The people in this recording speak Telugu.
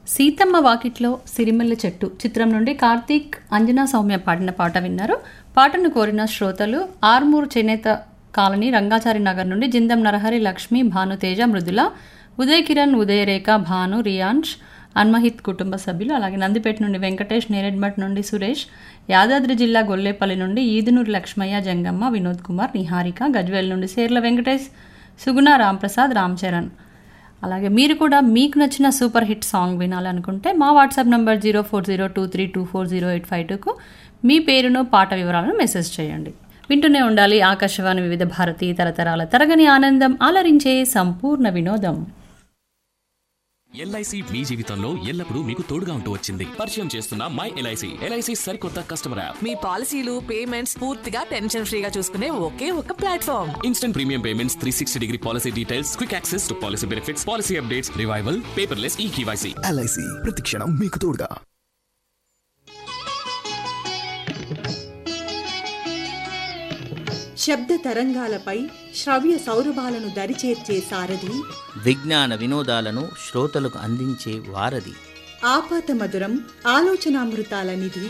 సీతమ్మ వాకిట్లో సిరిమల్లె చెట్టు చిత్రం నుండి కార్తీక్ అంజనా సౌమ్య పాడిన పాట విన్నారు పాటను కోరిన శ్రోతలు ఆర్మూర్ చేనేత కాలనీ రంగాచారి నగర్ నుండి జిందం నరహరి లక్ష్మి భానుతేజ మృదుల ఉదయ్ కిరణ్ ఉదయరేఖ భాను రియాన్ష్ అన్మహిత్ కుటుంబ సభ్యులు అలాగే నందిపేట నుండి వెంకటేష్ నేరెడ్మట్ నుండి సురేష్ యాదాద్రి జిల్లా గొల్లేపల్లి నుండి ఈదునూరు లక్ష్మయ్య జంగమ్మ వినోద్ కుమార్ నిహారిక గజ్వేల్ నుండి సేర్ల వెంకటేష్ సుగుణ రాంప్రసాద్ రామ్ చరణ్ అలాగే మీరు కూడా మీకు నచ్చిన సూపర్ హిట్ సాంగ్ వినాలనుకుంటే మా WhatsApp number zero four zero two three two four zero eight five టూకు మీ పేరును పాట వివరాలను మెసేజ్ చేయండి వింటూనే ఉండాలి ఆకాశవాణి వివిధ భారతి తరతరాల తరగని ఆనందం ఆలరించే సంపూర్ణ వినోదం ఎల్ఐసి మీ జీవితంలో ఎల్లప్పుడూ మీకు తోడుగా ఉంటూ వచ్చింది పరిచయం చేస్తున్న మై ఎల్ఐసి ఎల్ఐసి సరికొత్త కస్టమర్ యాప్ మీ పాలసీలు పేమెంట్స్ పూర్తిగా టెన్షన్ ఫ్రీగా చూసుకునే ఒకే ఒక platform instant premium payments three sixty degree policy details quick access to policy benefits policy updates revival paperless e KYC LIC ప్రతిక్షణం మీకు తోడుగా శబ్ద తరంగాలపై శ్రవ్య సౌరభాలను దరిచేర్చే సారథి విజ్ఞాన వినోదాలను శ్రోతలకు అందించే వారధి ఆపాత మధురం ఆలోచనామృతాల నిధి